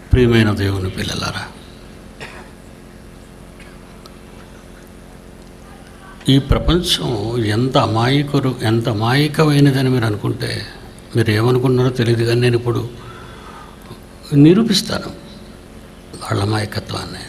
ప్రియమైన దేవుని పిల్లలారా ఈ ప్రపంచం ఎంత అమాయకురు ఎంత అమాయకమైనదని మీరు అనుకుంటే మీరు ఏమనుకున్నారో తెలియదు కానీ నేను ఇప్పుడు నిరూపిస్తాను వాళ్ళ అమాయకత్వాన్ని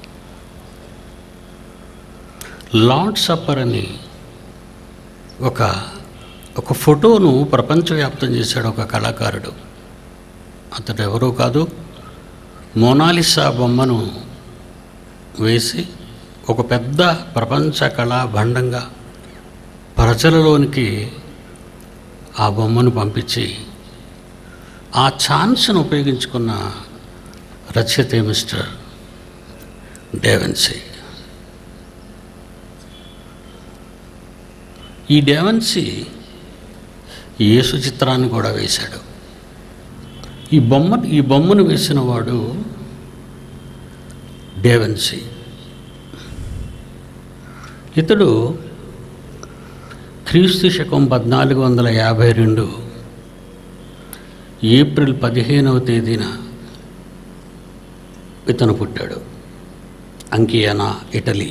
లార్డ్ సప్పర్ అని ఒక ఒక ఫోటోను ప్రపంచవ్యాప్తం చేశాడు ఒక కళాకారుడు అతడు ఎవరో కాదు మోనాలిసా బొమ్మను వేసి ఒక పెద్ద ప్రపంచ కళా భండంగా ప్రజలలోనికి ఆ బొమ్మను పంపించి ఆ ఛాన్స్ను ఉపయోగించుకున్న రచయితే మిస్టర్ డేవెన్సీ ఈ డేవెన్సీ యేసు చిత్రాన్ని కూడా వేశాడు ఈ బొమ్మ ఈ బొమ్మను వేసిన వాడు డేవెన్సీ ఇతడు క్రీస్తు శకం పద్నాలుగు వందల యాభై రెండు ఏప్రిల్ పదిహేనవ తేదీన ఇతను పుట్టాడు అంకియానా ఇటలీ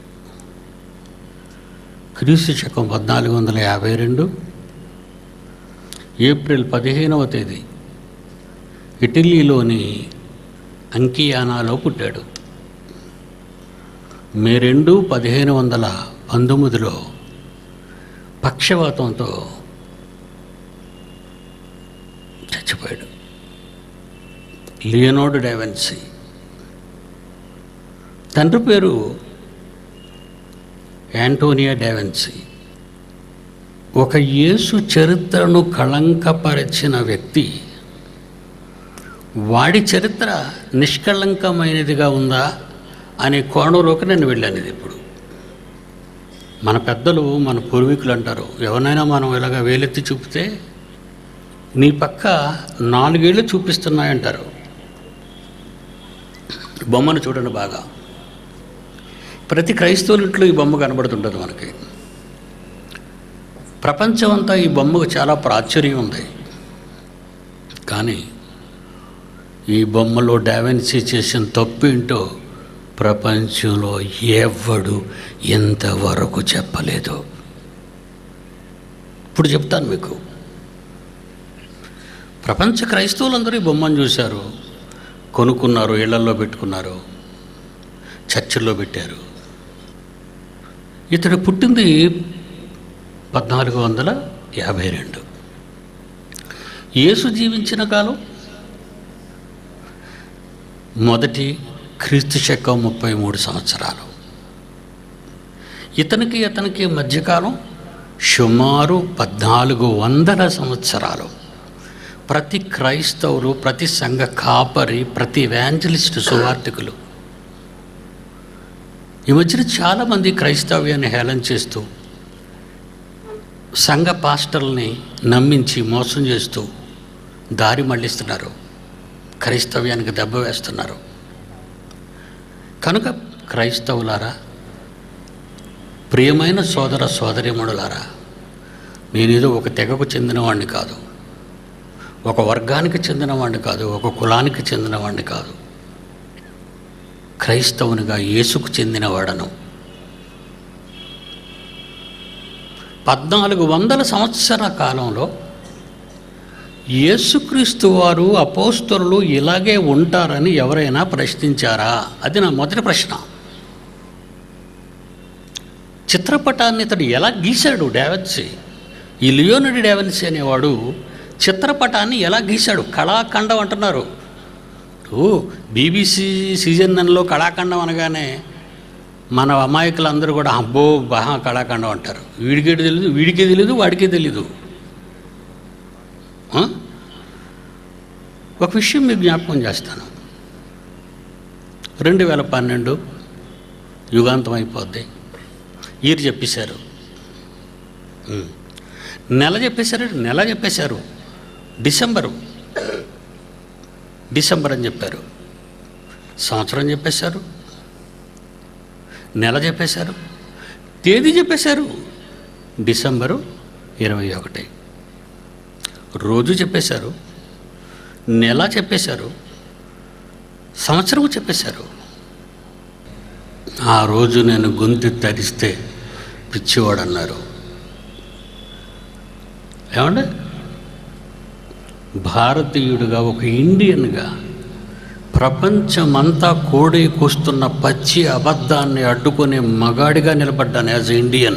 క్రీస్తు శకం పద్నాలుగు వందల యాభై రెండు ఏప్రిల్ పదిహేనవ తేదీ ఇటలీలోని అంకియానాలో పుట్టాడు మే రెండు పదిహేను వందల పంతొమ్మిదిలో పక్షవాతంతో చచ్చిపోయాడు లియోనోడ్ డెవెన్సీ తండ్రి పేరు యాంటోనియా డెవెన్సీ ఒక యేసు చరిత్రను కళంకపరిచిన వ్యక్తి వాడి చరిత్ర నిష్కళంకమైనదిగా ఉందా అనే కోణంలోకి నేను వెళ్ళాను ఇది ఇప్పుడు మన పెద్దలు మన పూర్వీకులు అంటారు ఎవరినైనా మనం ఇలాగ వేలెత్తి చూపితే నీ పక్క నాలుగేళ్ళు చూపిస్తున్నాయంటారు బొమ్మను చూడండి బాగా ప్రతి క్రైస్తవుల ఇంట్లో ఈ బొమ్మ కనబడుతుంటుంది మనకి ప్రపంచం అంతా ఈ బొమ్మకు చాలా ప్రాచుర్యం ఉంది కానీ ఈ బొమ్మలో డావెన్సీ చేసిన తప్పు ఏంటో ప్రపంచంలో ఎవ్వడు ఎంతవరకు చెప్పలేదు ఇప్పుడు చెప్తాను మీకు ప్రపంచ క్రైస్తవులందరూ ఈ బొమ్మను చూశారు కొనుక్కున్నారు ఇళ్లల్లో పెట్టుకున్నారు చర్చిల్లో పెట్టారు ఇతడు పుట్టింది పద్నాలుగు వందల యాభై రెండు యేసు జీవించిన కాలం మొదటి క్రీస్తు శకం ముప్పై మూడు సంవత్సరాలు ఇతనికి ఇతనికి మధ్యకాలం సుమారు పద్నాలుగు వందల సంవత్సరాలు ప్రతి క్రైస్తవులు ప్రతి సంఘ కాపరి ప్రతి వ్యాంజలిస్ట్ సువార్థికులు ఈ మధ్యన చాలామంది క్రైస్తవ్యాన్ని హేళన చేస్తూ సంఘ పాస్టర్లని నమ్మించి మోసం చేస్తూ దారి మళ్ళిస్తున్నారు క్రైస్తవ్యానికి దెబ్బ వేస్తున్నారు కనుక క్రైస్తవులారా ప్రియమైన సోదర సోదరిమణులారా నేనేదో ఒక తెగకు చెందినవాడిని కాదు ఒక వర్గానికి చెందినవాడిని కాదు ఒక కులానికి చెందినవాడిని కాదు క్రైస్తవునిగా యేసుకు చెందినవాడను పద్నాలుగు వందల సంవత్సరాల కాలంలో యేసుక్రీస్తు వారు అపోస్తరులు ఇలాగే ఉంటారని ఎవరైనా ప్రశ్నించారా అది నా మొదటి ప్రశ్న చిత్రపటాన్ని ఇతడు ఎలా గీశాడు డావెన్సీ ఈ లియోనడి డావెన్సీ అనేవాడు చిత్రపటాన్ని ఎలా గీశాడు కళాఖండం అంటున్నారు ఓ బీబీసీ సీజన్ నన్లో కళాఖండం అనగానే మన అమాయకులందరూ కూడా అబ్బో బహా కళాఖండం అంటారు వీడికే తెలియదు వీడికే తెలియదు వాడికే తెలీదు ఆ? ఒక విషయం మీకు జ్ఞాపకం చేస్తాను రెండు వేల పన్నెండు యుగాంతం అయిపోద్ది ఈరు చెప్పేశారు ఉం. నెల చెప్పేశారు నెల చెప్పేశారు డిసెంబరు డిసెంబర్ అని చెప్పారు సంవత్సరం చెప్పేశారు నెల చెప్పేశారు తేదీ చెప్పేశారు డిసెంబరు ఇరవై ఒకటి రోజు చెప్పేశారు నెల చెప్పేశారు సంవత్సరం చెప్పేశారు ఆ రోజు నేను గొంతు తరిస్తే పిచ్చివాడు అన్నారు ఏమండి భారతీయుడిగా ఒక ఇండియన్గా ప్రపంచమంతా కోడే కూస్తున్న పచ్చి అబద్ధాన్ని అడ్డుకునే మగాడిగా నిలబడ్డాను యాజ్ ఇండియన్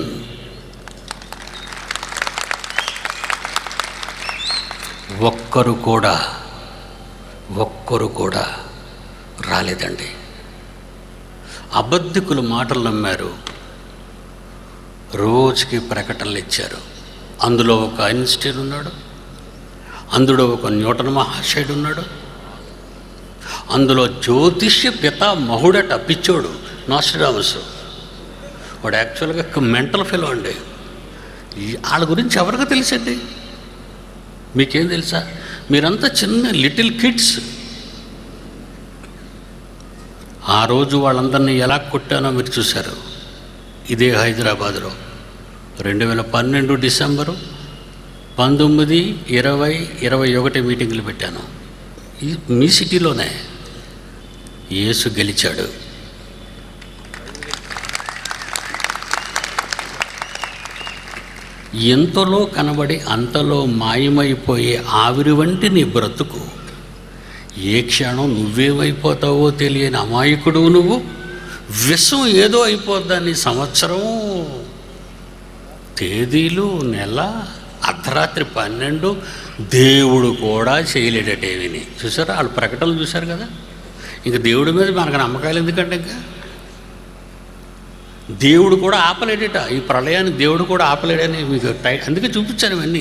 ఒక్కరు కూడా ఒక్కరు కూడా రాలేదండి అబద్ధికులు మాటలు నమ్మారు రోజుకి ప్రకటనలు ఇచ్చారు అందులో ఒక ఐన్స్టీన్ ఉన్నాడు అందులో ఒక న్యూటన్ మహాశయుడు ఉన్నాడు అందులో జ్యోతిష్య పితామహుడట పిచ్చోడు నాస్ట్రామస్ వాడు యాక్చువల్గా మెంటల్ ఫెలో అండి ఈ- వాళ్ళ గురించి ఎవరికి తెలుసండి మీకేం తెలుసా మీరంతా చిన్న లిటిల్ కిడ్స్ ఆ రోజు వాళ్ళందరినీ ఎలా కొట్టానో మీరు చూశారు ఇదే హైదరాబాదులో రెండు వేల పన్నెండు డిసెంబరు పంతొమ్మిది ఇరవై ఇరవై ఒకటి మీటింగులు పెట్టాను ఈ- మీ సిటీలోనే యేసు గెలిచాడు ఎంతలో కనబడి అంతలో మాయమైపోయే ఆవిరి వంటి నీ బ్రతుకు ఏ క్షణం నువ్వేమైపోతావో తెలియని అమాయకుడు నువ్వు విషం ఏదో అయిపోద్దని సంవత్సరం తేదీలు నెల అర్ధరాత్రి పన్నెండు దేవుడు కూడా చేయలేడటేవిని చూసారా వాళ్ళు ప్రకటనలు చూశారు కదా ఇంక దేవుడి మీద మనకు నమ్మకాలు ఎందుకంటే ఇంకా దేవుడు కూడా ఆపలేడట ఈ ప్రళయాన్ని దేవుడు కూడా ఆపలేడని మీకు టై అందుకే చూపించాను ఇవన్నీ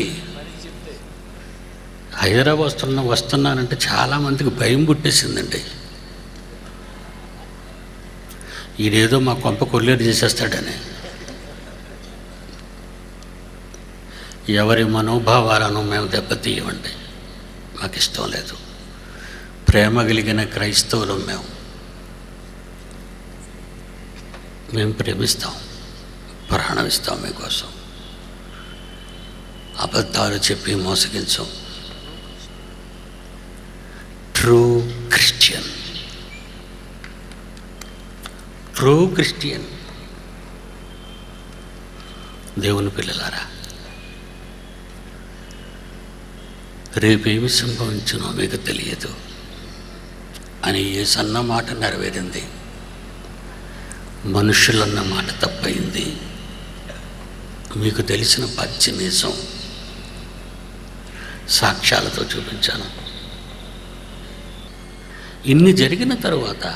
హైదరాబాద్ వస్తున్నా వస్తున్నానంటే చాలామందికి భయం పుట్టేసిందండి ఈడేదో మా కొంప కొల్లేరు చేసేస్తాడని ఎవరి మనోభావాలను మేము దెబ్బతీయమండి మాకు ఇష్టం లేదు ప్రేమ కలిగిన క్రైస్తవులు మేము మేము ప్రేమిస్తాం ప్రాణం ఇస్తాం మీకోసం అబద్ధాలు చెప్పి మోసగించాం ట్రూ క్రిస్టియన్ ట్రూ క్రిస్టియన్ దేవుని పిల్లలారా రేపేమి సంభవించునో మీకు తెలియదు అని ఏ సన్న మాట నెరవేరింది మనుషులన్న మాట తప్పయింది మీకు తెలిసిన పచ్చి నిజం సాక్ష్యాలతో చూపించాను ఇన్ని జరిగిన తరువాత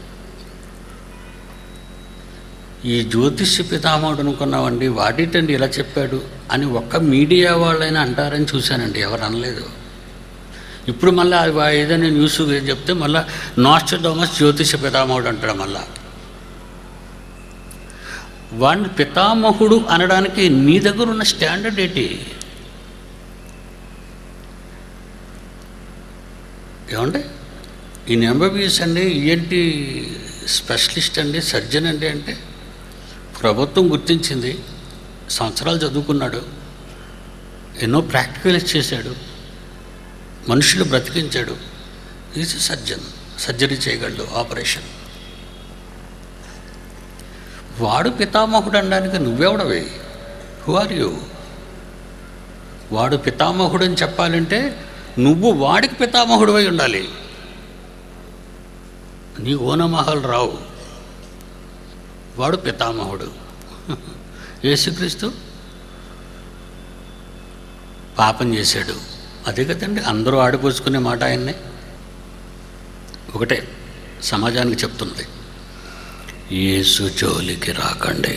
ఈ జ్యోతిష్య పితామహుడు అనుకున్నామండి వాడిటండి ఇలా చెప్పాడు అని ఒక్క మీడియా వాళ్ళైనా అంటారని చూశానండి ఎవరు అనలేదు ఇప్పుడు మళ్ళీ అది వా- ఏదైనా న్యూస్ చెప్తే మళ్ళీ నాస్టోడమస్ జ్యోతిష పితామహుడు అంటాడు మళ్ళా వాడిని పితామహుడు అనడానికి నీ దగ్గర ఉన్న స్టాండర్డ్ ఏంటి ఏమండి ఈయన ఎంబీబీఎస్ అండి ఏంటి స్పెషలిస్ట్ అండి సర్జన్ అండి అంటే ప్రభుత్వం గుర్తించింది సంవత్సరాలు చదువుకున్నాడు ఎన్నో ప్రాక్టికల్స్ చేశాడు మనుషులు బ్రతికించాడు ఈజ్ సర్జన్ సర్జరీ చేయగలడు ఆపరేషన్ వాడు పితామహుడు అనడానికి నువ్వెవడవే హు ఆర్ యూ వాడు పితామహుడు అని చెప్పాలంటే నువ్వు వాడికి పితామహుడు అయి ఉండాలి నీ ఓనమహల్ రావు వాడు పితామహుడు యేసుక్రీస్తు పాపం చేశాడు అదే కదండి అందరూ ఆడిపోసుకునే మాట ఆయన్నే ఒకటే సమాజానికి చెప్తున్నది యేసు జోలికి రాకండి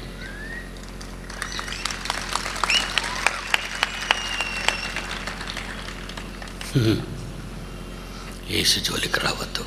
హ్మ్. యేసు జోలికి రావద్దు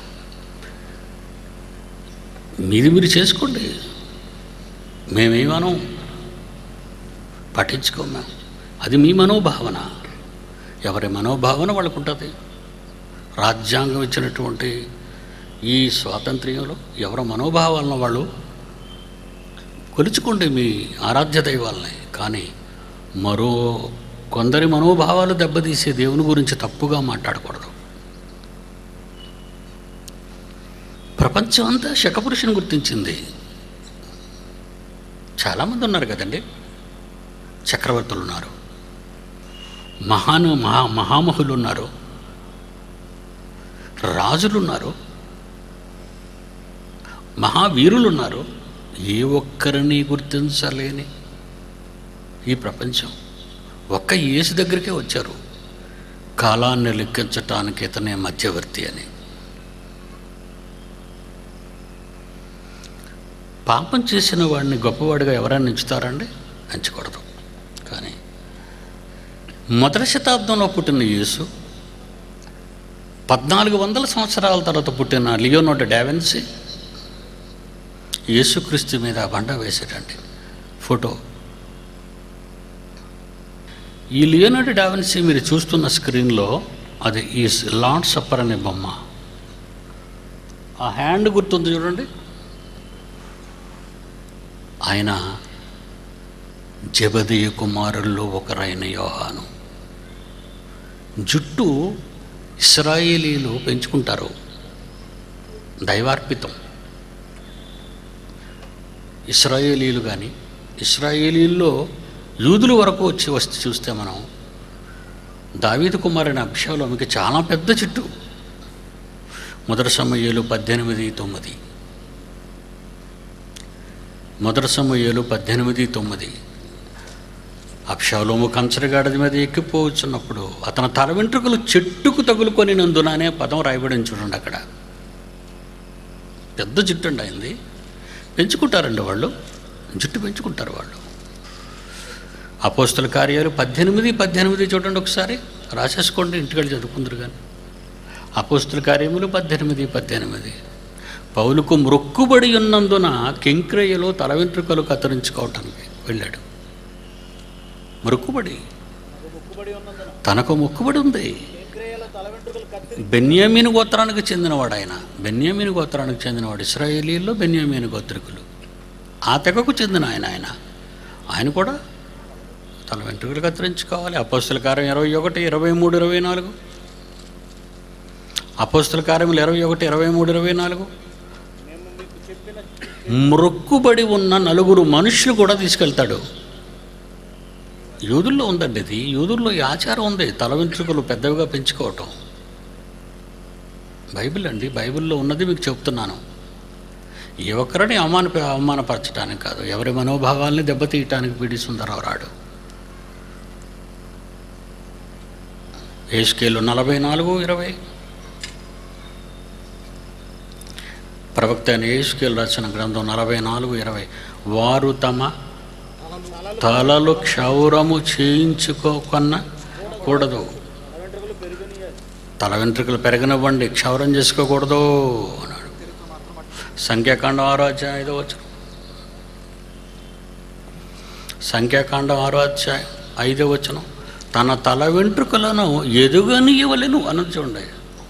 మీది మీరు చేసుకోండి మేమేమనం పట్టించుకోం మేము అది మీ మనోభావన ఎవరి మనోభావన వాళ్ళకు ఉంటుంది రాజ్యాంగం ఇచ్చినటువంటి ఈ స్వాతంత్ర్యంలో ఎవరి మనోభావాలను వాళ్ళు కొలుచుకోండి మీ ఆరాధ్య దైవాలని కానీ మరో కొందరి మనోభావాలు దెబ్బతీసే దేవుని గురించి తప్పుగా మాట్లాడకూడదు ప్రపంచం అంతా శకపురుషుని గుర్తించింది చాలామంది ఉన్నారు కదండి చక్రవర్తులు ఉన్నారు మహాను మహా మహామహులు ఉన్నారు రాజులు ఉన్నారు మహావీరులు ఉన్నారు ఏ ఒక్కరిని గుర్తించలేని ఈ ప్రపంచం ఒక్క యేసు దగ్గరికే వచ్చారు కాలాన్ని లెక్కించటానికి ఇతనే మధ్యవర్తి అని పాపం చేసిన వాడిని గొప్పవాడిగా ఎవరైనా ఎంచుతారండి ఎంచకూడదు కానీ మొదటి శతాబ్దంలో పుట్టిన యేసు పద్నాలుగు వందల సంవత్సరాల తర్వాత పుట్టిన లియోనోడ డావెన్సీ యేసుక్రీస్తు మీద బండ వేసాడండి ఫోటో ఈ లియోనోడ డావెన్సీ మీరు చూస్తున్న స్క్రీన్లో అది ఈ లార్డ్ సప్పర్ అనే బొమ్మ ఆ హ్యాండ్ గుర్తుంది చూడండి ఆయన జబదీయ కుమారుల్లో ఒకరైన యోహాను జుట్టు ఇస్రాయేలీలు పెంచుకుంటారు దైవార్పితం ఇస్రాయేలీలు కానీ ఇస్రాయేలీల్లో యూదుల వరకు వచ్చి వస్తే చూస్తే మనం దావీదు కుమారుని అభిషేకంలోకి చాలా పెద్ద జుట్టు మొదటి సమయాలు పద్దెనిమిది తొమ్మిది మొదటి సమయాలు పద్దెనిమిది తొమ్మిది అప్షాలోము కంచరగాడి మీద ఎక్కిపోవచ్చున్నప్పుడు అతని తల వెంట్రుకలు చెట్టుకు తగులుకొని నందున అనే పదం రాయబడిన చూడండి అక్కడ పెద్ద జుట్టు అండి అయింది పెంచుకుంటారండి వాళ్ళు జుట్టు పెంచుకుంటారు వాళ్ళు అపోస్తుల కార్యాలు పద్దెనిమిది పద్దెనిమిది చూడండి ఒకసారి రాసేసుకోండి ఇంటికెళ్ళి చదువుకుందరు కానీ అపోస్తుల కార్యములు పద్దెనిమిది పద్దెనిమిది పౌలుకు మ్రొక్కుబడి ఉన్నందున కెంక్రయ్యలో తల వెంట్రుకలు కత్తిరించుకోవటానికి వెళ్ళాడు మొక్కుబడి మొక్కుబడి ఉన్నందున తనకు మొక్కుబడి ఉంది క్రియల తల వెంట్రుకలు కత్తి బెన్యామీను గోత్రానికి చెందినవాడు ఆయన బెన్యామీను గోత్రానికి చెందినవాడు ఇస్రాయేలీల్లో బెన్యామీను గోత్రికులు ఆ తెగకు చెందిన ఆయన ఆయన ఆయన కూడా తన వెంట్రుకలు కత్తిరించుకోవాలి అపోస్తుల కార్యం ఇరవై ఒకటి ఇరవై మూడు ఇరవై నాలుగు అపోస్తుల కార్యములు ఇరవై ఒకటి ఇరవై మూడు ఇరవై నాలుగు మేము మీకు చెప్పిన మొక్కుబడి ఉన్న నలుగురు మనుషులు కూడా తీసుకెళ్తాడు యూదుల్లో ఉందండి ఇది యూదుల్లో ఈ ఆచారం ఉంది తల వెంట్రుకలు పెద్దవిగా పెంచుకోవటం బైబిల్ అండి బైబిల్లో ఉన్నది మీకు చెప్తున్నాను ఏ ఒక్కరిని అవమాన అవమానపరచడానికి కాదు ఎవరి మనోభావాల్ని దెబ్బతీయటానికి పీడి సుందరరావు రాడు ఏస్కేలు నలభై నాలుగు ఇరవై ప్రవక్త అయిన ఏస్కేలు రచన గ్రంథం నలభై నాలుగు ఇరవై వారు తమ తలలు క్షౌరము చేయించుకోకన్నా కూడదు తల వెంట్రుకలు పెరుగునియాలి తల వెంట్రుకలు పెరగనివ్వండి క్షౌరం చేసుకోకూడదు అన్నాడు సంఖ్యాకాండం ఆరో అధ్యాయం ఐదో వచనం సంఖ్యాకాండం ఆరో అధ్యాయం ఐదో వచనం తన తల వెంట్రుకలను ఎదుగనీయవలెను అన్నది చూడండి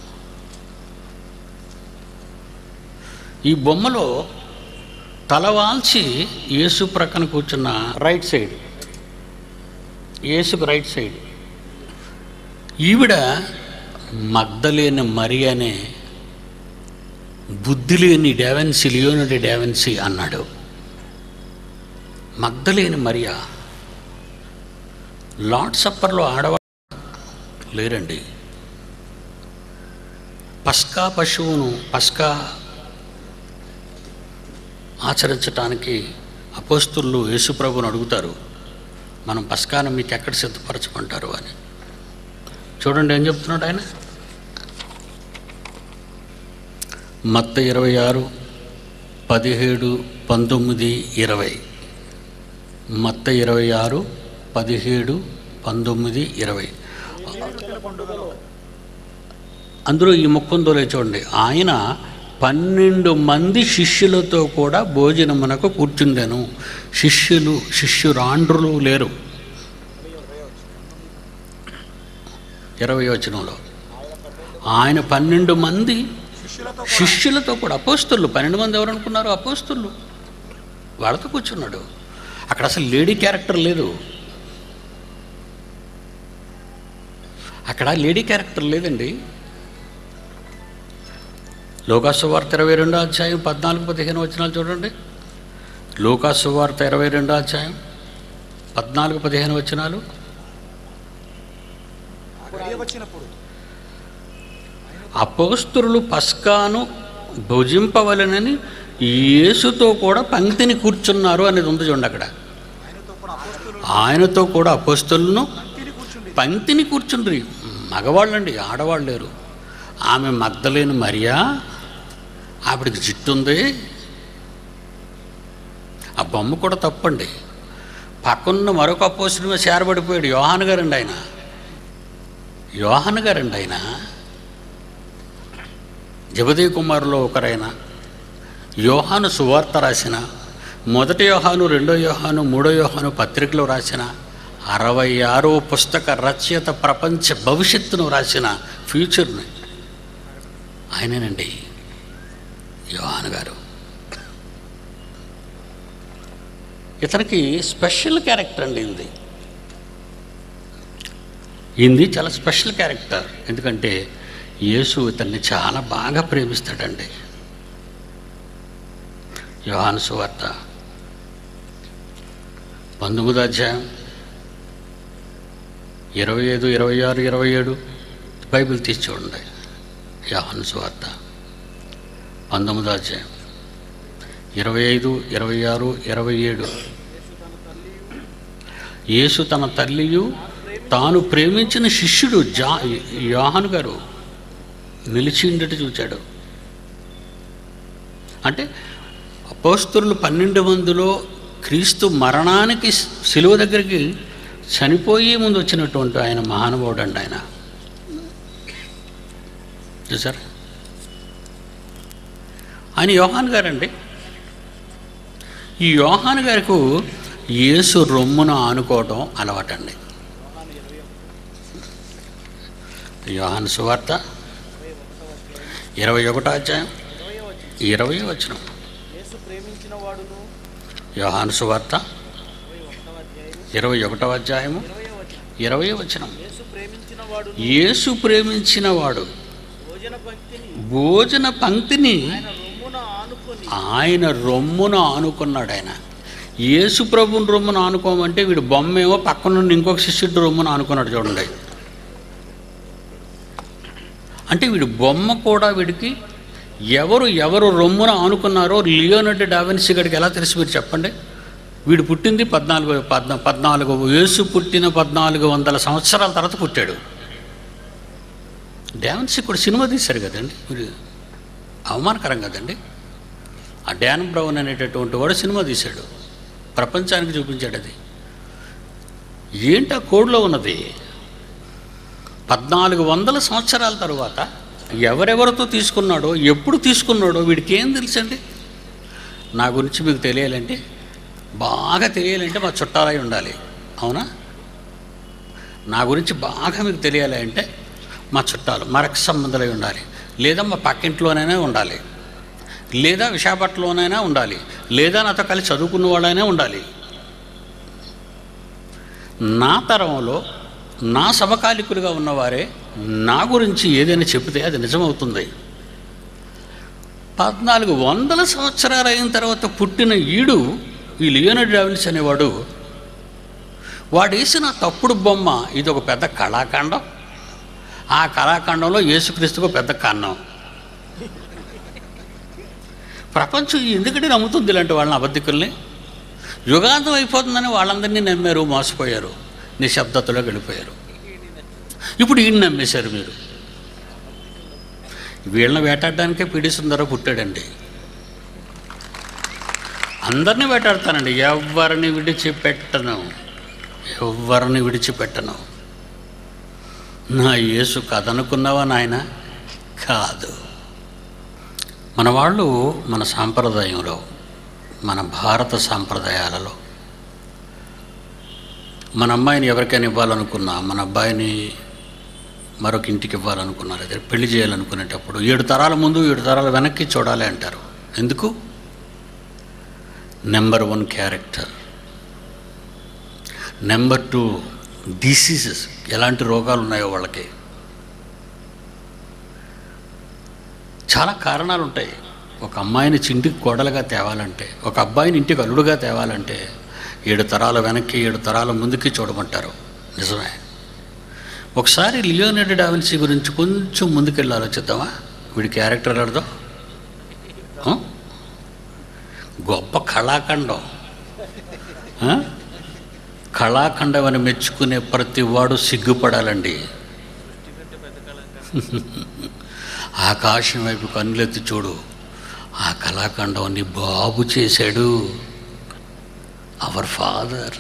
ఈ బొమ్మలో తల వాల్చి యేసు ప్రక్కన కూర్చున్న రైట్ సైడ్ యేసుకు రైట్ సైడ్ ఈవిడ మగ్ధలేని మరి అనే బుద్ధి లేని డావెన్సీ లియోనడి డావెన్సీ అన్నాడు మగ్ధలేని మరియా లార్డ్ సప్పర్లో ఆడవాళ్ళు లేరండి పస్కా పశువును పస్కా ఆచరించటానికి అపోస్తులు యేసుప్రభుని అడుగుతారు మనం పస్కాను మీకు ఎక్కడ సిద్ధపరచమంటారు అని చూడండి ఏం చెప్తున్నాడు ఆయన మత్త ఇరవై ఆరు పదిహేడు పంతొమ్మిది ఇరవై మత్త ఇరవై ఆరు పదిహేడు పంతొమ్మిది ఇరవై అందులో ఈ ముక్కుందోలే చూడండి ఆయన పన్నెండు మంది శిష్యులతో కూడా భోజనమునకు కూర్చుండెను శిష్యులు శిష్యురాండ్రులు లేరు ఇరవై వచనంలో ఆయన పన్నెండు మంది శిష్యులతో కూడా అపోస్తులు పన్నెండు మంది ఎవరు అనుకున్నారు అపోస్తులు వాళ్ళతో కూర్చున్నాడు అక్కడ అసలు లేడీ క్యారెక్టర్ లేదు అక్కడ లేడీ క్యారెక్టర్ లేదండి లోకాసు వార్త ఇరవై రెండో అధ్యాయం పద్నాలుగు పదిహేను వచనాలు చూడండి లోకాసు వార్త ఇరవై రెండో అధ్యాయం పద్నాలుగు పదిహేను వచనాలు ఆ గడియ వచ్చినప్పుడు అపోస్తులు పస్కాను భుజింపవలనని యేసుతో కూడా పంక్తిని కూర్చున్నారు అనేది ఉంది చూడండి అక్కడ ఆయనతో కూడా అపోస్తులు ఆయనతో కూడా అపోస్తులను తిని కూర్చుండి పంక్తిని కూర్చుండ్రి మగవాళ్ళండి ఆడవాళ్ళు లేరు ఆమె మగ్ధలేని మరియా ఆవిడికి జిట్టు ఉంది ఆ బొమ్మ కూడా తప్పండి పక్కన్న మరొక అపోసిన మీద చేరబడిపోయాడు యోహాన్ గారండి ఆయన యోహాన్ గారండి ఆయన జగదీ కుమారులో ఒకరైన యోహాను సువార్త రాసిన మొదటి యోహాను రెండో యోహాను మూడో యోహాను పత్రికలో రాసిన అరవై ఆరో పుస్తక రచయిత ప్రపంచ భవిష్యత్తును రాసిన ఫ్యూచర్ని ఆయనేనండి యోహాను గారు ఇతనికి స్పెషల్ క్యారెక్టర్ అండి ఇది ఇది చాలా స్పెషల్ క్యారెక్టర్ ఎందుకంటే యేసు ఇతన్ని చాలా బాగా ప్రేమిస్తాడండి యోహాను సువార్త పంతొమ్మిదో అధ్యాయం ఇరవై ఐదు ఇరవై ఆరు ఇరవై ఏడు బైబిల్ తీసి చూడండి యోహాను సువార్త పంతొమ్మిదో అధ్యాయం ఇరవై ఐదు ఇరవై ఆరు ఇరవై ఏడు యేసు తన తల్లియు తాను ప్రేమించిన శిష్యుడు జా యోహాను గారు నిలిచి ఉండేట్టు చూచాడు అంటే అపోస్తులు పన్నెండు మందిలో క్రీస్తు మరణానికి సిలువ దగ్గరికి చనిపోయే ముందు వచ్చినటువంటి ఆయన మహానుభావుడు అండి ఆయన చూసారా ఆయన యోహాన్ గారండి ఈ యోహాన్ గారికి యేసు రొమ్మున ఆనుకోవటం అలవాటండి యోహాన్ సువార్త ఇరవై ఒకటో అధ్యాయం ఇరవై వచనం యేసు ప్రేమించిన వాడును యోహాను సువార్త ఇరవై ఒకటవ అధ్యాయము ఇరవై వచనం యేసు ప్రేమించిన వాడును యేసు ప్రేమించిన వాడు భోజన భక్తిని భోజన పంక్తిని ఆయన రొమ్మున ఆనుకొని ఆయన రొమ్మున ఆనుకున్నాడు ఆయన యేసు ప్రభుని రొమ్మున ఆనుకోమంటే వీడు బొమ్మేమో పక్కన నుండి ఇంకొక శిష్యుడు రొమ్మున ఆనుకున్నాడు చూడండి అంటే వీడు బొమ్మ కూడా వీడికి ఎవరు ఎవరు రొమ్మున ఆనుకున్నారో లియోనర్డ్ డావెన్సీ గడికి ఎలా తెలుసు మీరు చెప్పండి వీడు పుట్టింది పద్నాలుగు పద్నా పద్నాలుగు యేసు పుట్టిన పద్నాలుగు వందల సంవత్సరాల తర్వాత పుట్టాడు డావెన్సీ కూడా సినిమా తీశారు కదండి మీరు అవమానకరం కదండి ఆ డ్యాన్ బ్రౌన్ అనేటటువంటి వాడు సినిమా తీశాడు ప్రపంచానికి చూపించాడు అది ఏంటి ఆ కోడ్లో ఉన్నది పద్నాలుగు వందల సంవత్సరాల తరువాత ఎవరెవరితో తీసుకున్నాడో ఎప్పుడు తీసుకున్నాడో వీడికి ఏం తెలుసండి నా గురించి మీకు తెలియాలంటే బాగా తెలియాలంటే మా చుట్టాలై ఉండాలి అవునా నా గురించి బాగా మీకు తెలియాలి అంటే మా చుట్టాలు మా రక్త సంబంధాలై ఉండాలి లేదా మా పక్కింట్లోనైనా ఉండాలి లేదా విశాఖపట్నంలోనైనా ఉండాలి లేదా నాతో కలిసి చదువుకున్న వాళ్ళైనా ఉండాలి నా తరంలో నా సమకాలికులుగా ఉన్నవారే నా గురించి ఏదైనా చెబితే అది నిజమవుతుంది పద్నాలుగు వందల సంవత్సరాలు అయిన తర్వాత పుట్టిన ఈడు ఈ లియోనర్డ్ డావిన్స్ అనేవాడు వాడు వేసిన తప్పుడు బొమ్మ ఇది ఒక పెద్ద కళాఖండం ఆ కళాఖండంలో యేసుక్రీస్తుకు పెద్ద కన్నం ప్రపంచం ఎందుకంటే నమ్ముతుంది ఇలాంటి వాళ్ళని అబద్ధికుల్ని యుగాంతం అయిపోతుందని వాళ్ళందరినీ నమ్మారు మోసపోయారు నిశ్శబ్దతలో గడిపోయారు ఇప్పుడు ఈయన నమ్మేశారు మీరు వీళ్ళని వేటాడడానికే పిడి సుందర పుట్టాడండి అందరినీ వేటాడతానండి ఎవరిని విడిచిపెట్టను ఎవరిని విడిచిపెట్టను నా యేసు కథనుకున్నావా నాయన కాదు మన వాళ్ళు మన సాంప్రదాయంలో మన భారత సాంప్రదాయాలలో మన అమ్మాయిని ఎవరికైనా ఇవ్వాలనుకున్నా మన అబ్బాయిని మరొక ఇంటికి ఇవ్వాలనుకున్నా లేదా పెళ్లి చేయాలనుకునేటప్పుడు ఏడు తరాల ముందు ఏడు తరాల వెనక్కి చూడాలి అంటారు ఎందుకు number one character number two diseases ఎలాంటి రోగాలు ఉన్నాయో వాళ్ళకి చాలా కారణాలు ఉంటాయి ఒక అమ్మాయిని చింటికి కోడలుగా తేవాలంటే ఒక అబ్బాయిని ఇంటికి అల్లుడుగా తేవాలంటే ఏడు తరాల వెనక్కి ఏడు తరాల ముందుకి చూడమంటారు నిజమే ఒకసారి లియోనెడ్ డావిన్సీ గురించి కొంచెం ముందుకెళ్ళి ఆలోచిద్దామా వీడి క్యారెక్టర్ అర్థం ఆ? గొప్ప కళాఖండం ఆ? కళాఖండం అని మెచ్చుకునే ప్రతి వాడు సిగ్గుపడాలండి ఆకాశం వైపు కన్నులెత్తి చూడు ఆ కళాఖండాన్ని బాబు చేశాడు అవర్ ఫాదర్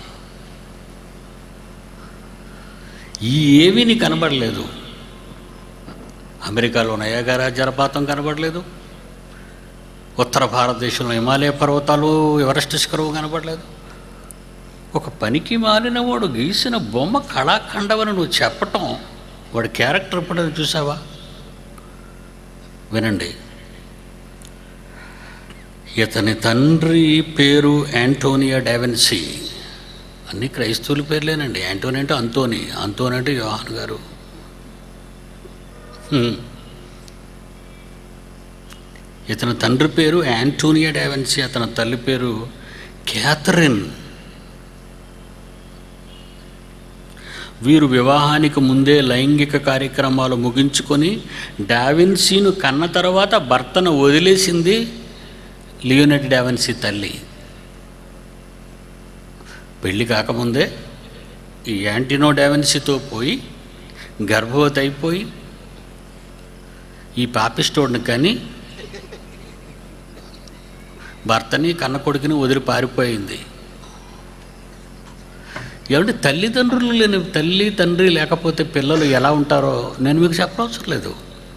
ఈ ఏమీ నీకు కనబడలేదు అమెరికాలో నయాగారా జలపాతం కనబడలేదు ఉత్తర భారతదేశంలో హిమాలయ పర్వతాలు ఎవరెస్ట్ శిఖరం కనబడలేదు ఒక పనికి మాలిన వాడు గీసిన బొమ్మ కళాఖండవని నువ్వు చెప్పటం వాడి క్యారెక్టర్ ఎప్పుడైనా చూసావా వినండి ఇతని తండ్రి పేరు యాంటోనియా డావెన్సీ అన్ని క్రైస్తవుల పేర్లేనండి యాంటోని అంటే అంతోని అంతోని అంటే యోహాన్ గారు హ్మ్. ఇతని తండ్రి పేరు యాంటోనియా డావెన్సీ అతని తల్లి పేరు క్యాథరిన్ వీరు వివాహానికి ముందే లైంగిక కార్యక్రమాలు ముగించుకొని డావిన్సీను కన్న తర్వాత భర్తను వదిలేసింది లియోనెట్ డావిన్సీ తల్లి పెళ్ళి కాకముందే ఈ యాంటినో డావిన్సీతో పోయి గర్భవతి అయిపోయి ఈ పాపిస్టోడ్ని కానీ భర్తని కన్న కొడుకుని వదిలి పారిపోయింది ఏమంటే తల్లిదండ్రులు లేని తల్లి తండ్రి లేకపోతే పిల్లలు ఎలా ఉంటారో నేను మీకు చెప్పవసరం లేదు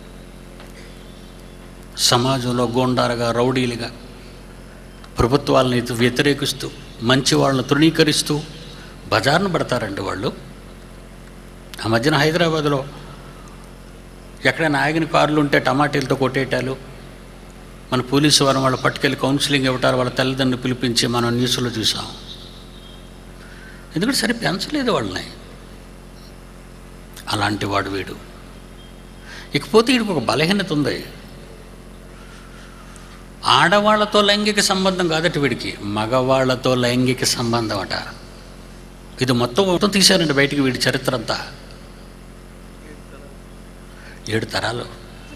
సమాజంలో గోండారుగా రౌడీలుగా ప్రభుత్వాలని వ్యతిరేకిస్తూ మంచి వాళ్ళని తృణీకరిస్తూ బజార్ను పడతారండి వాళ్ళు ఆ మధ్యన హైదరాబాద్లో ఎక్కడైనా ఆగిన కార్లు ఉంటే టమాటీలతో కొట్టేయటాలు మన పోలీసు వారు వాళ్ళు పట్టుకెళ్ళి కౌన్సిలింగ్ ఇవ్వటాలు వాళ్ళ తల్లిదండ్రులు పిలిపించి మనం న్యూస్లో చూసాం ఎందుకంటే సరే పెంచలేదు వాళ్ళని అలాంటి వాడు వీడు ఇకపోతే వీడికి ఒక బలహీనత ఉంది ఆడవాళ్లతో లైంగిక సంబంధం కాదట వీడికి మగవాళ్లతో లైంగిక సంబంధం అట ఇది మొత్తం మొత్తం తీశారండి బయటికి వీడి చరిత్ర అంతా ఏడు తరాలు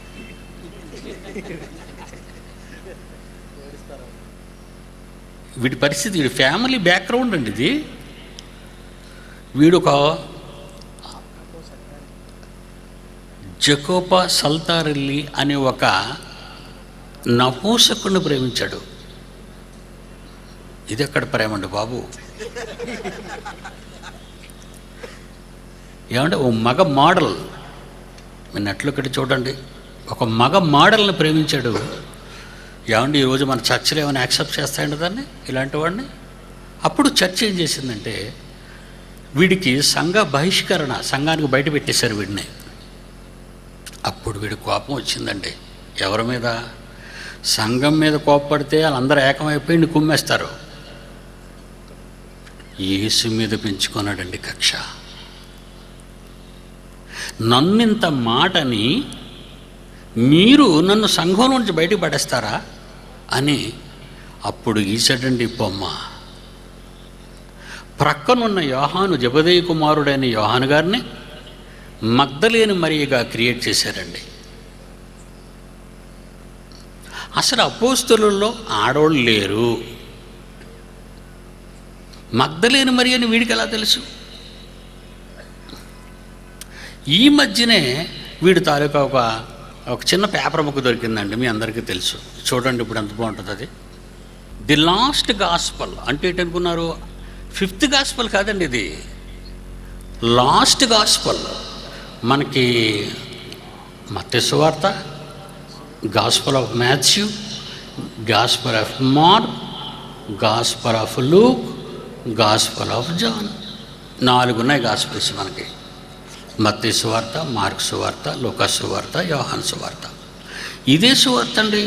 వీడి పరిస్థితి వీడి ఫ్యామిలీ బ్యాక్గ్రౌండ్ అండి ఇది వీడు ఒక జకోపా సల్తారెల్లి అనే ఒక నపూసకుడిని ప్రేమించాడు ఇది ఎక్కడ ప్రేమ అండి బాబు ఏమంటే ఓ మగ మోడల్ మీరు నెట్లో ఇక్కడ చూడండి ఒక మగ మోడల్ని ప్రేమించాడు ఏమండి ఈరోజు మన చర్చలు ఏమైనా యాక్సెప్ట్ చేస్తాయండి దాన్ని ఇలాంటి వాడిని అప్పుడు చర్చ ఏం చేసిందంటే వీడికి సంఘ బహిష్కరణ సంఘానికి బయట పెట్టేశారు వీడిని అప్పుడు వీడి కోపం వచ్చిందండి ఎవరి మీద సంఘం మీద కోపపడితే వాళ్ళందరూ ఏకమైపోయి వీడిని కుమ్మేస్తారు యేసు మీద పెంచుకున్నాడండి కక్ష నన్నింత మాటని మీరు నన్ను సంఘం నుంచి బయటకు పడేస్తారా అని అప్పుడు గీసాడండి బొమ్మ ప్రక్కనున్న యోహాను జబదయ్య కుమారుడైన యోహాను గారిని మగ్ధలేని మరియగా క్రియేట్ చేశారండి అసలు అపోస్తులలో ఆడోళ్ళు లేరు మగ్ధలేని మరి అని వీడికి ఎలా తెలుసు ఈ మధ్యనే వీడి తాలూకా ఒక ఒక చిన్న పేపర్ బుక్ దొరికిందండి మీ అందరికీ తెలుసు చూడండి ఇప్పుడు ఎంత బాగుంటుంది అది ది లాస్ట్ గాస్పల్ అంటే ఏంటనుకున్నారు ఫిఫ్త్ గాస్పల్ కాదండి ఇది లాస్ట్ గాస్పల్ మనకి మత్స్సు వార్త gospel of Matthew gospel of Mark gospel of Luke gospel of John నాలుగు ఉన్నాయి గాస్పల్స్ మనకి మత్తి సువార్త మార్క్ సువార్త లూకా సువార్త యోహాన్ సువార్త ఇదే సువార్త అండి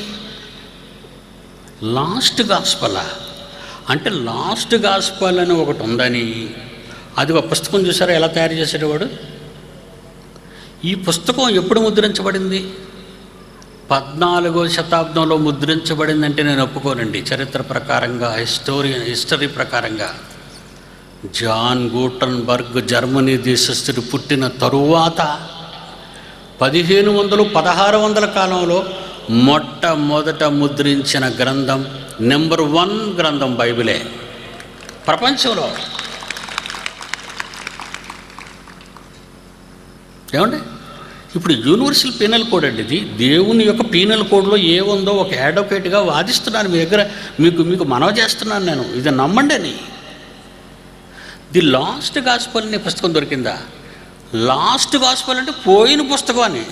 లాస్ట్ గాస్పలా అంటే లాస్ట్ గాస్పల్ అని ఒకటి ఉందని అది ఒక పుస్తకం చూసారా ఎలా తయారు చేసేటవాడు ఈ పుస్తకం ఎప్పుడు ముద్రించబడింది పద్నాలుగో శతాబ్దంలో ముద్రించబడిందంటే నేను ఒప్పుకోనండి చరిత్ర ప్రకారంగా హిస్టోరియన్ హిస్టరీ ప్రకారంగా జాన్ గూటన్బర్గ్ జర్మనీ దేశస్థుడు పుట్టిన తరువాత పదిహేను వందలు పదహారు వందల కాలంలో మొట్టమొదట ముద్రించిన గ్రంథం నెంబర్ వన్ గ్రంథం బైబిలే ప్రపంచంలో ఏమండి ఇప్పుడు యూనివర్సల్ పీనల్ కోడ్ అండి ఇది దేవుని యొక్క పీనల్ కోడ్లో ఏముందో ఒక అడ్వకేట్గా వాదిస్తున్నాను మీ దగ్గర మీకు మీకు మనవ చేస్తున్నాను నేను ఇది నమ్మండి అని ది లాస్ట్ గాస్పల్ అనే పుస్తకం దొరికిందా లాస్ట్ గాస్పల్ అంటే పోయిన పుస్తకం అని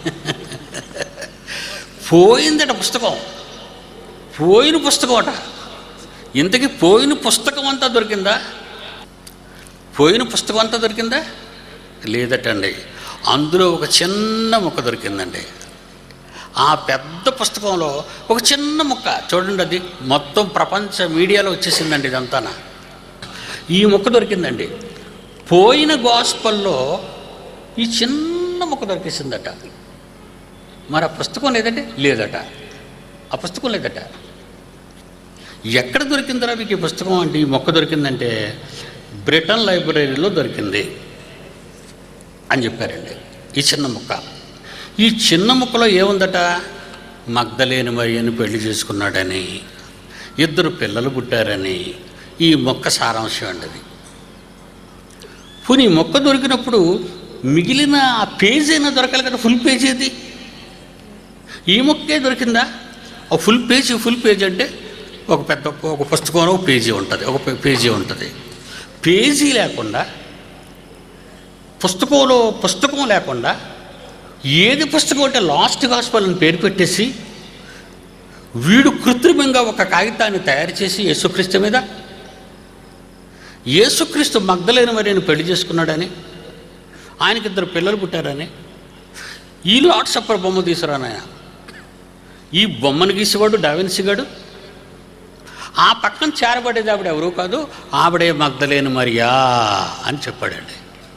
పోయిందట పుస్తకం పోయిన పుస్తకం అట ఇంతకీ పోయిన పుస్తకం అంతా దొరికిందా పోయిన పుస్తకం అంతా దొరికిందా లేదటండి అందులో ఒక చిన్న ముక్క దొరికిందండి ఆ పెద్ద పుస్తకంలో ఒక చిన్న ముక్క చూడండి అది మొత్తం ప్రపంచ మీడియాలో వచ్చేసిందండి ఇదంతా ఈ ముక్క దొరికిందండి పోయిన గాస్పల్లో ఈ చిన్న ముక్క దొరికేసిందట మరి ఆ పుస్తకం లేదంటే లేదట ఆ పుస్తకం లేదట ఎక్కడ దొరికిందిరా మీకు ఈ పుస్తకం అంటే ఈ మొక్క దొరికిందంటే బ్రిటన్ లైబ్రరీలో దొరికింది అని చెప్పారండి ఈ చిన్న ముక్క ఈ చిన్న ముక్కలో ఏముందట మగ్ధలేని మరియని పెళ్లి చేసుకున్నాడని ఇద్దరు పిల్లలు పుట్టారని ఈ మొక్క సారాంశం అండి అది పోనీ ఈ మొక్క దొరికినప్పుడు మిగిలిన ఆ పేజీ అయినా దొరకాలి కదా ఫుల్ పేజీ అది ఈ మొక్కే దొరికిందా ఆ ఫుల్ పేజీ ఫుల్ పేజీ అంటే ఒక పెద్ద ఒక పుస్తకంలో ఒక పేజీ ఉంటుంది ఒక పే- పేజీ ఉంటుంది పేజీ లేకుండా పుస్తకంలో పుస్తకం లేకుండా ఏది పుస్తకం అంటే లాస్ట్ గాస్పల్ అని పేరు పెట్టేసి వీడు కృత్రిమంగా ఒక కాగితాన్ని తయారు చేసి యేసుక్రీస్తు మీద యేసుక్రీస్తు మగ్ధలేని మరి పెళ్లి చేసుకున్నాడని ఆయనకి ఇద్దరు పిల్లలు పుట్టారని ఈ లాట్ సప్పర్ బొమ్మ తీసుకురానాయన ఈ బొమ్మను గీసేవాడు డావిన్సిగాడు ఆ పక్కన చేరబడేది ఆవిడ ఎవరు కాదు ఆవిడే మగ్ధలేని మరియా అని చెప్పాడండి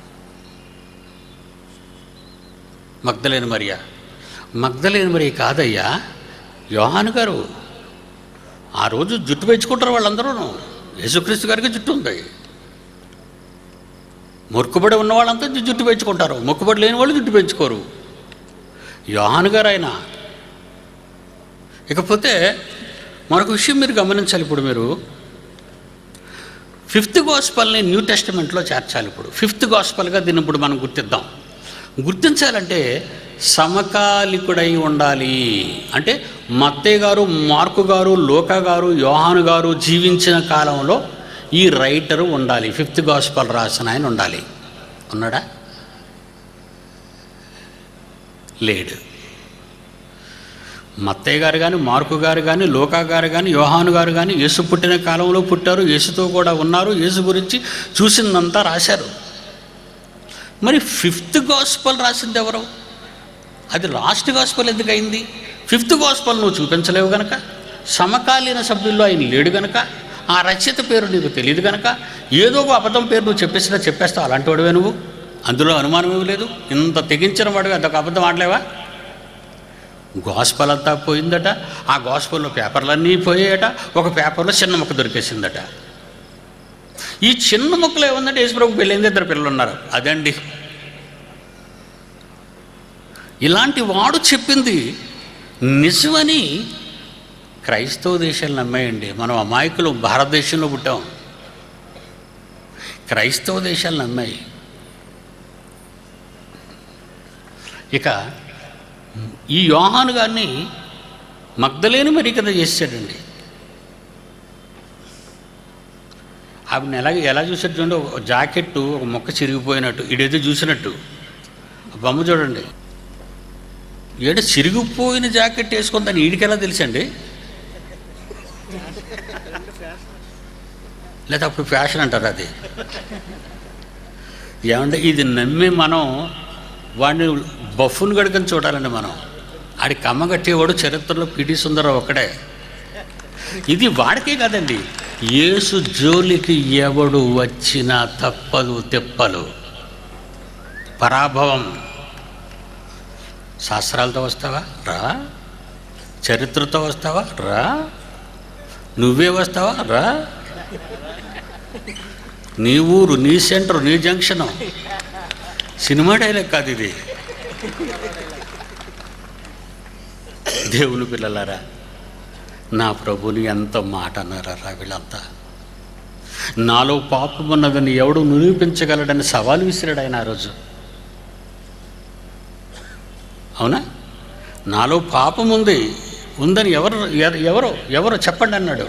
మగ్ధలేని మరియా మగ్ధలేని మరి కాదయ్యా యోహాను గారు ఆ రోజు జుట్టు పెంచుకుంటారు వాళ్ళందరూ యేసుక్రీస్తు గారికి జుట్టు ఉంది మొక్కుబడి ఉన్న వాళ్ళంతా జు- జుట్టు పెంచుకుంటారు మొక్కుబడి లేని వాళ్ళు జుట్టు పెంచుకోరు యోహాను గారు ఆయన ఇకపోతే మరొక విషయం మీరు గమనించాలి ఇప్పుడు మీరు ఫిఫ్త్ గాస్పల్ని న్యూ టెస్టిమెంట్లో చేర్చాలి ఇప్పుడు ఫిఫ్త్ గాస్పల్గా దీన్ని ఇప్పుడు మనం గుర్తిద్దాం గుర్తించాలంటే సమకాలికుడై ఉండాలి అంటే మత్తయ్య గారు మార్కు గారు లోక గారు యోహాను గారు జీవించిన కాలంలో ఈ రైటరు ఉండాలి ఫిఫ్త్ గాస్పల్ రాసిన ఆయన ఉండాలి ఉన్నాడా లేడు మత్తయ్య గారు కానీ మార్కు గారు కానీ లోకా గారు కానీ యోహాను గారు కానీ యేసు పుట్టిన కాలంలో పుట్టారు యేసుతో కూడా ఉన్నారు యేసు గురించి చూసిందంతా రాశారు మరి ఫిఫ్త్ గాస్పల్ రాసింది ఎవరు అది లాస్ట్ గాస్పల్ ఎందుకు అయింది ఫిఫ్త్ గాస్పల్ నువ్వు చూపించలేవు గనక సమకాలీన సభ్యుల్లో ఆయన లేడు గనక ఆ రచయిత పేరు నీకు తెలియదు గనక ఏదో ఒక అబద్ధం పేరు నువ్వు చెప్పేసినా చెప్పేస్తావు అలాంటి వాడివే నువ్వు అందులో అనుమానం ఏమీ లేదు ఇంత తెగించిన వాడివి అదొక అబద్ధం ఆడలేవా గాస్పల్ అంతా పోయిందట ఆ గాస్పల్లో పేపర్లన్నీ పోయాయట ఒక పేపర్లో చిన్న ముక్క దొరికేసిందట ఈ చిన్న ముక్కలు ఏముందంటే యేసుప్రభు పెళ్ళైంది ఇద్దరు పిల్లలు ఉన్నారు అదండి ఇలాంటి వాడు చెప్పింది నిజమని క్రైస్తవ దేశాలు నమ్మేయండి మనం అమాయకులు భారతదేశంలో పుట్టాం క్రైస్తవ దేశాలు నమ్మాయి ఇక ఈ యోహాను గారిని మగ్ధలేని మరి కదా చేశాడండి ఆవిడని ఎలా ఎలా చూసాడు చూడండి ఒక జాకెట్ ఒక మొక్క చిరిగిపోయినట్టు ఈడేదో చూసినట్టు ఆ బొమ్మ చూడండి ఏడ చిరిగిపోయిన జాకెట్ వేసుకొని దాన్ని ఈడికి ఎలా తెలుసండి లేదా అప్పుడు ఫ్యాషన్ అంటారు అది ఏమంటే ఇది నమ్మి మనం వాడిని బఫున్ గడుకని చూడాలండి మనం ఆడి కమ్మ కట్టేవాడు చరిత్రలో పిటి సుందరం ఒక్కడే ఇది వాడికే కాదండి యేసు జోలికి ఎవడు వచ్చినా తప్పదు తెప్పలు పరాభవం శాస్త్రాలతో వస్తావా రా చరిత్రతో వస్తావా రా నువ్వే వస్తావా రా నీ ఊరు నీ సెంటర్ నీ జంక్షను సినిమా డైలాగ్ కాదు ఇది దేవుని పిల్లలారా నా ప్రభుని ఎంత మాట అన్నారా వీళ్ళంతా నాలో పాపం ఉన్నదని ఎవడు నిరూపించగలడని సవాలు విసిరాడు ఆయన ఆ రోజు అవునా నాలో పాపం ఉంది ఉందని ఎవరు ఎ- ఎవరు ఎవరు చెప్పండి అన్నాడు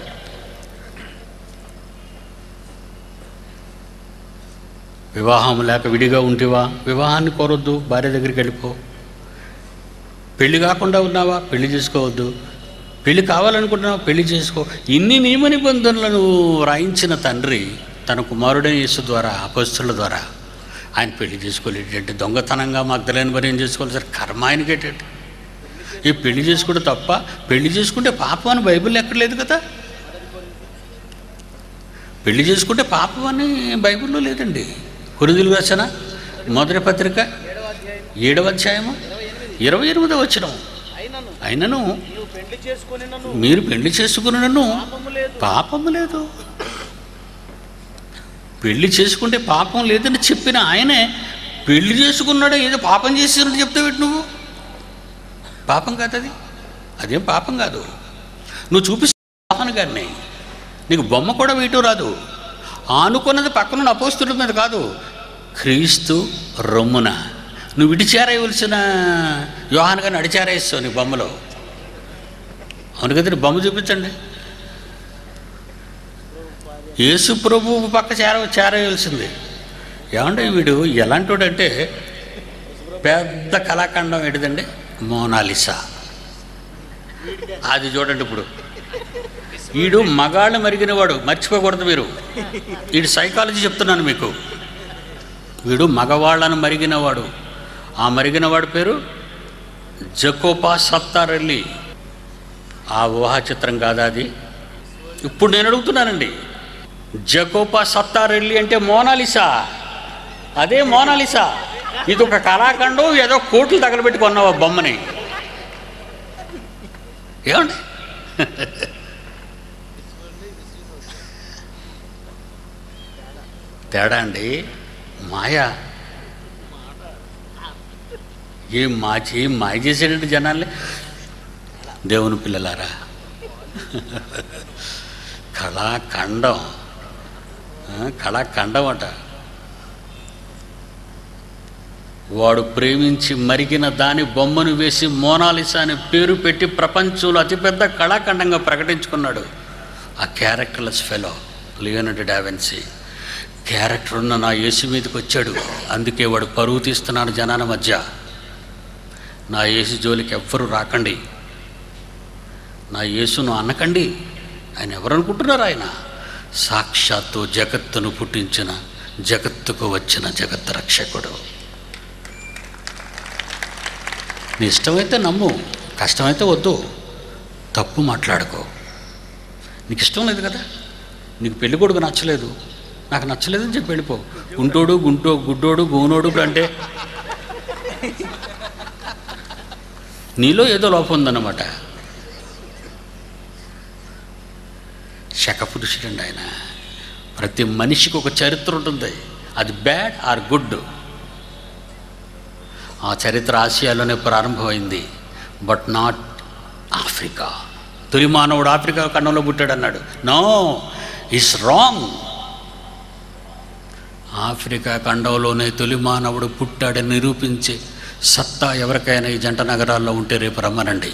వివాహం లేక విడిగా ఉంటివా వివాహాన్ని కోరొద్దు భార్య దగ్గరికి వెళ్ళిపో పెళ్లి కాకుండా ఉన్నావా పెళ్లి చేసుకోవద్దు పెళ్లి కావాలనుకుంటున్నావా పెళ్లి చేసుకో ఇన్ని నియమ నిబంధనలను రాయించిన తండ్రి తన కుమారుడైన యేసు ద్వారా అపస్తుల ద్వారా ఆయన పెళ్లి చేసుకోలేటంటే దొంగతనంగా మగ్ధలేని మరి ఏం చేసుకోవాలి సార్ కర్మ ఆయనకేటంటే ఈ పెళ్లి చేసుకుంటే తప్ప పెళ్లి చేసుకుంటే పాపం అని బైబిల్ ఎక్కడ లేదు కదా పెళ్లి చేసుకుంటే పాపం అని బైబిల్లో లేదండి కొరిదులు రాసిన మొదటి పత్రిక ఏడవ అధ్యాయం ఏడవ అధ్యాయము ఇరవై ఎనిమిదవ వచ్చిన అయినను అయినను నీవు పెళ్లి చేసుకొని నన్ను మీరు పెళ్లి చేసుకున్నను పాపము లేదు పాపము లేదు పెళ్లి చేసుకుంటే పాపం లేదని చెప్పిన ఆయనే పెళ్లి చేసుకున్నాడు ఏదో పాపం చేసినట్టు చెప్తావు నువ్వు పాపం కాదు అది అదేం పాపం కాదు నువ్వు చూపిస్తాను గారిని నీకు బొమ్మ కూడా వేయటం రాదు ఆనుకున్నది పక్కన అపోస్తుల మీద కాదు క్రీస్తు రొమ్మున నువ్వు ఇడిచేరేయవలసిన యోహాన్ గారిని అడిచారేస్తావు నీ బొమ్మలో అవును కదా నీ బొమ్మ చూపించండి యేసు ప్రభువు పక్క చేర చేరవలసింది ఏమంటే వీడు ఎలాంటివాడంటే పెద్ద కళాఖండం ఏంటిదండి మోనాలిసా అది చూడండి ఇప్పుడు వీడు మగాళ్ళు మరిగినవాడు మర్చిపోకూడదు మీరు వీడు సైకాలజీ చెప్తున్నాను మీకు వీడు మగవాళ్ళను మరిగినవాడు ఆ మరిగినవాడి పేరు జకోపా సత్తారెల్లి ఆ ఊహా చిత్రం కాదా అది ఇప్పుడు నేను అడుగుతున్నానండి జకోపా సత్తారెల్లి అంటే మోనాలిసా అదే మోనాలిసా ఇది ఒక కళాఖండం ఏదో కోట్లు తగలబెట్టుకున్నావు ఆ బొమ్మని ఏమండి తేడా అండి మాయ ఏం మా ఏం మాయ చేసేటట్టు జనాల్ని దేవుని పిల్లలారా కళాఖండం ఆ, కళాఖండం అట వాడు ప్రేమించి మరిగిన దాని బొమ్మను వేసి మోనాలిసా అని పేరు పెట్టి ప్రపంచంలో అతిపెద్ద కళాఖండంగా ప్రకటించుకున్నాడు ఆ క్యారెక్టర్లెస్ ఫెలో లియోనడ్ డావెన్సీ క్యారెక్టర్ ఉన్న నా యేసు మీదకి వచ్చాడు అందుకే వాడు పరువు తీస్తున్నాడు జనాల మధ్య నా యేసు జోలికి ఎవ్వరూ రాకండి నా యేసును అనకండి ఆయన ఎవరు అనుకుంటున్నారు ఆయన సాక్షాత్తు జగత్తును పుట్టించిన జగత్తుకు వచ్చిన జగత్ రక్షకుడు నీ ఇష్టమైతే నమ్ము కష్టమైతే వద్దు తప్పు మాట్లాడుకో నీకు ఇష్టం లేదు కదా నీకు పెళ్లి కొడుకు నచ్చలేదు నాకు నచ్చలేదని చెప్పి వెళ్ళిపో గుంటోడు గుంటో గుడ్డోడు గూనోడు అంటే నీలో ఏదో లోపం ఉందన్నమాట శకపురుషుడండి ఆయన ప్రతి మనిషికి ఒక చరిత్ర ఉంటుంది అది బ్యాడ్ ఆర్ గుడ్ ఆ చరిత్ర ఆసియాలోనే ప్రారంభమైంది బట్ నాట్ ఆఫ్రికా తొలి మానవుడు ఆఫ్రికా ఖండంలో పుట్టాడు అన్నాడు నో ఇస్ రాంగ్ ఆఫ్రికా ఖండంలోనే తొలి మానవుడు పుట్టాడని నిరూపించే సత్తా ఎవరికైనా ఈ జంట నగరాల్లో ఉంటే రేపు రమ్మనండి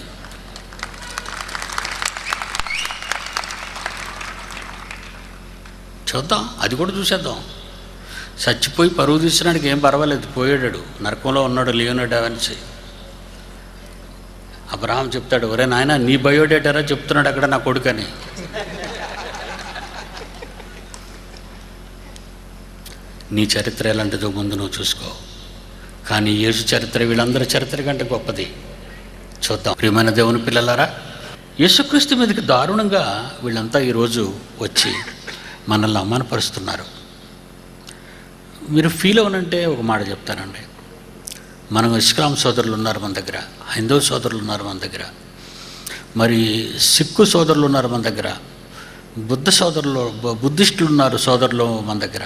చూద్దాం అది కూడా చూసేద్దాం చచ్చిపోయి పరువు తీసినాడికి ఏం పర్వాలేదు పోయాడు నరకంలో ఉన్నాడు లియోనో డావెన్సీ అబ్రహాం చెప్తాడు ఒరే నాయన నీ బయోడేటారా చెప్తున్నాడు అక్కడ నా కొడుకని నీ చరిత్ర ఎలాంటిదో ముందు నువ్వు చూసుకో కానీ యేసు చరిత్ర వీళ్ళందరి చరిత్ర కంటే గొప్పది చూద్దాం ప్రియమైన దేవుని పిల్లలారా యేసుక్రీస్తు మీదకి దారుణంగా వీళ్ళంతా ఈరోజు వచ్చి మనల్ని అవమానపరుస్తున్నారు మీరు ఫీల్ అవనంటే ఒక మాట చెప్తానండి మనం ఇస్లాం సోదరులు ఉన్నారు మన దగ్గర హైందవ సోదరులు ఉన్నారు మన దగ్గర మరి సిక్కు సోదరులు ఉన్నారు మన దగ్గర బుద్ధ సోదరులు బు- బుద్ధిస్టులు ఉన్నారు సోదరులు మన దగ్గర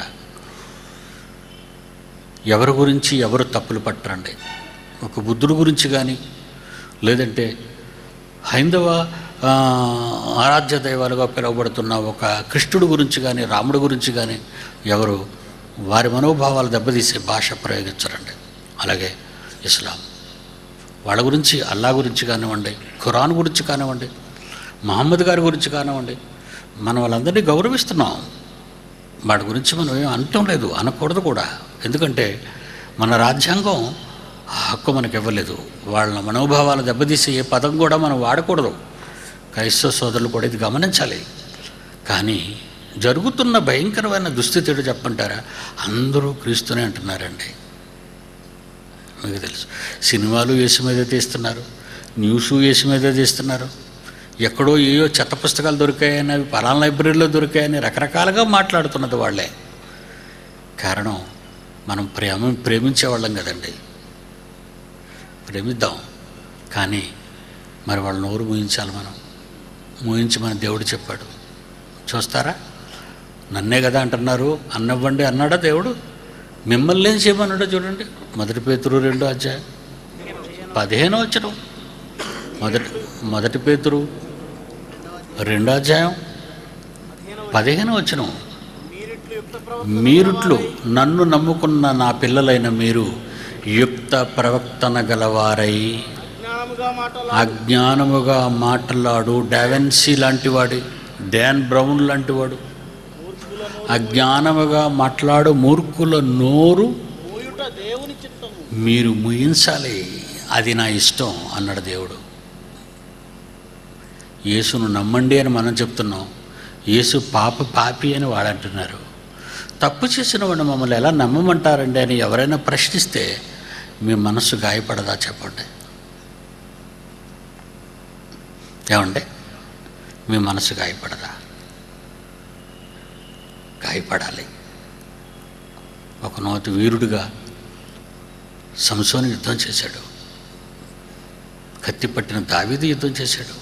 ఎవరి గురించి ఎవరు తప్పులు పట్టరండి ఒక బుద్ధుడు గురించి కానీ లేదంటే హైందవ ఆ, ఆరాధ్య దైవాలుగా పిలువబడుతున్న ఒక కృష్ణుడు గురించి కానీ రాముడి గురించి కానీ ఎవరు వారి మనోభావాలు దెబ్బతీసే భాష ప్రయోగించరండి అలాగే ఇస్లాం వాళ్ళ గురించి అల్లా గురించి కానివ్వండి ఖురాన్ గురించి కానివ్వండి మహమ్మద్ గారి గురించి కానివ్వండి మనం వాళ్ళందరినీ గౌరవిస్తున్నాం వాడి గురించి మనం ఏం అనటం లేదు అనకూడదు కూడా ఎందుకంటే మన రాజ్యాంగం ఆ హక్కు మనకి ఇవ్వలేదు వాళ్ళ మనోభావాలు దెబ్బతీసే ఏ పదం కూడా మనం వాడకూడదు క్రైస్తవ సోదరులు కూడా ఇది గమనించాలి కానీ జరుగుతున్న భయంకరమైన దుస్థితి ఏంటో చెప్పంటారా అందరూ క్రీస్తునే అంటున్నారండి మీకు తెలుసు సినిమాలు యేసు మీద తీస్తున్నారు న్యూస్ యేసు మీద తీస్తున్నారు ఎక్కడో ఏయో చెత్త పుస్తకాలు దొరికాయని అవి పలానా లైబ్రరీలో దొరికాయని రకరకాలుగా మాట్లాడుతున్నది వాళ్ళే కారణం మనం ప్రేమ ప్రేమించే వాళ్ళం కదండి ప్రేమిద్దాం కానీ మరి వాళ్ళ నోరు మూయించాలి మనం మూయించి మన దేవుడు చెప్పాడు చూస్తారా నన్నే కదా అంటున్నారు అన్నవ్వండి అన్నాడా దేవుడు మిమ్మల్ని ఏం చేయమన్నాడో చూడండి మొదటి పేతురు రెండో అధ్యాయం పదిహేను వచ్చిన మొదటి మొదటి పేతురు రెండో అధ్యాయం పదిహేను వచ్చిన మీరిట్లు యుక్త మీరుట్లు నన్ను నమ్ముకున్న నా పిల్లలైన మీరు యుక్త ప్రవక్తన గలవారై జ్ఞానముగా మాటలు అజ్ఞానముగా మాట్లాడు డావెన్సీ లాంటివాడు డాన్ బ్రౌన్ లాంటివాడు అజ్ఞానముగా మాట్లాడు మూర్ఖుల నోరు మూయుట దేవుని చిత్తము మీరు ముయించాలి అది నా ఇష్టం అన్నాడు దేవుడు యేసును నమ్మండి అని మనం చెప్తున్నాం యేసు పాప పాపి అని వాడంటున్నారు తప్పు చేసిన వాడు మమ్మల్ని ఎలా నమ్మమంటారండి అని ఎవరైనా ప్రశ్నిస్తే మీ మనస్సు గాయపడదా చెప్పండి ఏమండి మీ మనసు గాయపడదా గాయపడాలి ఒక నోటి వీరుడుగా సంసోని యుద్ధం చేశాడు కత్తి పట్టిన దావీదు యుద్ధం చేశాడు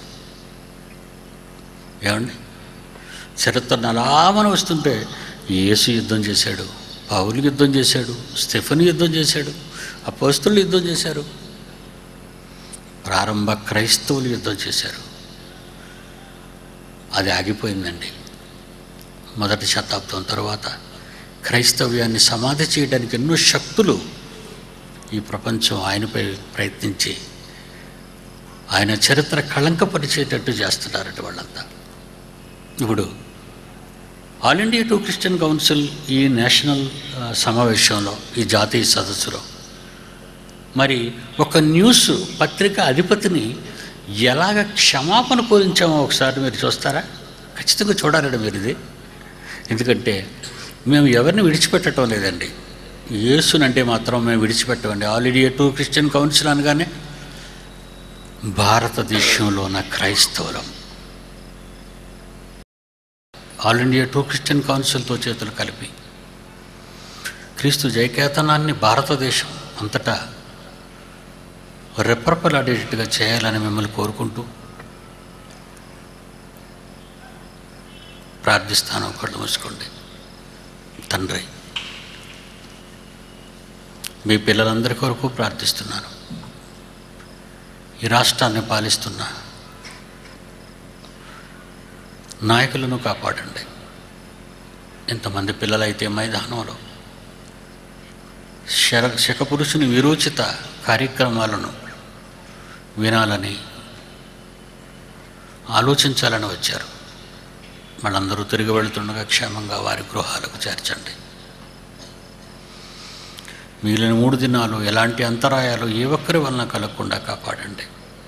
ఏమండి చరిత్ర నలామని వస్తుంటే యేసు యుద్ధం చేశాడు పౌలు యుద్ధం చేశాడు స్టెఫెన్ యుద్ధం చేశాడు అపోస్తులు యుద్ధం చేశారు ప్రారంభ క్రైస్తవులు యుద్ధం చేశారు అది ఆగిపోయిందండి మొదటి శతాబ్దం తర్వాత క్రైస్తవ్యాన్ని సమాధి చేయడానికి ఎన్నో శక్తులు ఈ ప్రపంచం ఆయనపై ప్రయత్నించి ఆయన చరిత్ర కళంకపరిచేటట్టు చేస్తున్నారట వాళ్ళంతా ఇప్పుడు all India to Christian council ఈ నేషనల్ ఆ, సమావేశంలో ఈ జాతీయ సదస్సులో మరి ఒక న్యూస్ పత్రిక అధిపతిని ఎలాగ క్షమాపణ కోరించామో ఒకసారి మీరు చూస్తారా ఖచ్చితంగా చూడాలండి మీరు ఇది ఎందుకంటే మేము ఎవరిని విడిచిపెట్టడం లేదండి యేసునంటే మాత్రం మేము విడిచిపెట్టమండి all India to Christian council అనగానే భారతదేశంలో ఉన్న క్రైస్తవులం ఆల్ ఇండియా టూ క్రిస్టియన్ కౌన్సిల్తో చేతులు కలిపి క్రీస్తు జయకేతనాన్ని భారతదేశం అంతటా రెప్పరపలాడేటట్టుగా చేయాలని మిమ్మల్ని కోరుకుంటూ ప్రార్థిస్తాను కళ్ళు మూసుకోండి తండ్రి మీ పిల్లలందరి కొరకు ప్రార్థిస్తున్నాను ఈ రాష్ట్రాన్ని పాలిస్తున్న నాయకులను కాపాడండి ఎంతమంది పిల్లలైతే మైదానంలో శర శకపురుషుని విరోచిత కార్యక్రమాలను వినాలని ఆలోచించాలని వచ్చారు వాళ్ళందరూ తిరిగి వెళుతుండగా క్షేమంగా వారి గృహాలకు చేర్చండి మిగిలిన మూడు దినాలు ఎలాంటి అంతరాయాలు ఏ ఒక్కరి వలన కలగకుండా కాపాడండి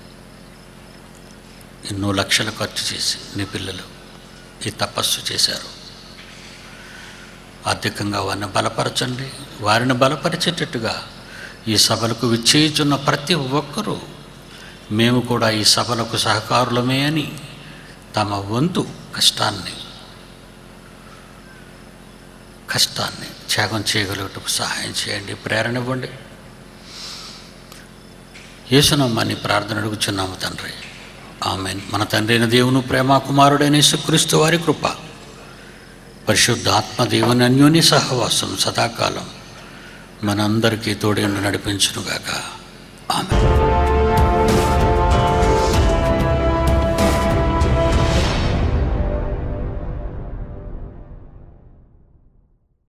ఎన్నో లక్షలు ఖర్చు చేసి నీ పిల్లలు ఈ తపస్సు చేశారు ఆర్థికంగా వారిని బలపరచండి వారిని బలపరిచేటట్టుగా ఈ సభలకు విచ్చేయుచున్న ప్రతి ఒక్కరూ మేము కూడా ఈ సభలకు సహకారులమే అని తమ వంతు కష్టాన్ని కష్టాన్ని త్యాగం చేయగలుగుటకు సహాయం చేయండి ప్రేరణ ఇవ్వండి యేసునమ్మని ప్రార్థన అడుగుచున్నాము తండ్రి ఆమెన్ మన తండ్రైన దేవును ప్రేమ కుమారుడైన యేసుక్రీస్తు వారి కృప పరిశుద్ధ ఆత్మ దేవుని అన్యోన్య సహవాసం సదాకాలం మనందరికీ తోడే నడిపించునుగాక ఆమె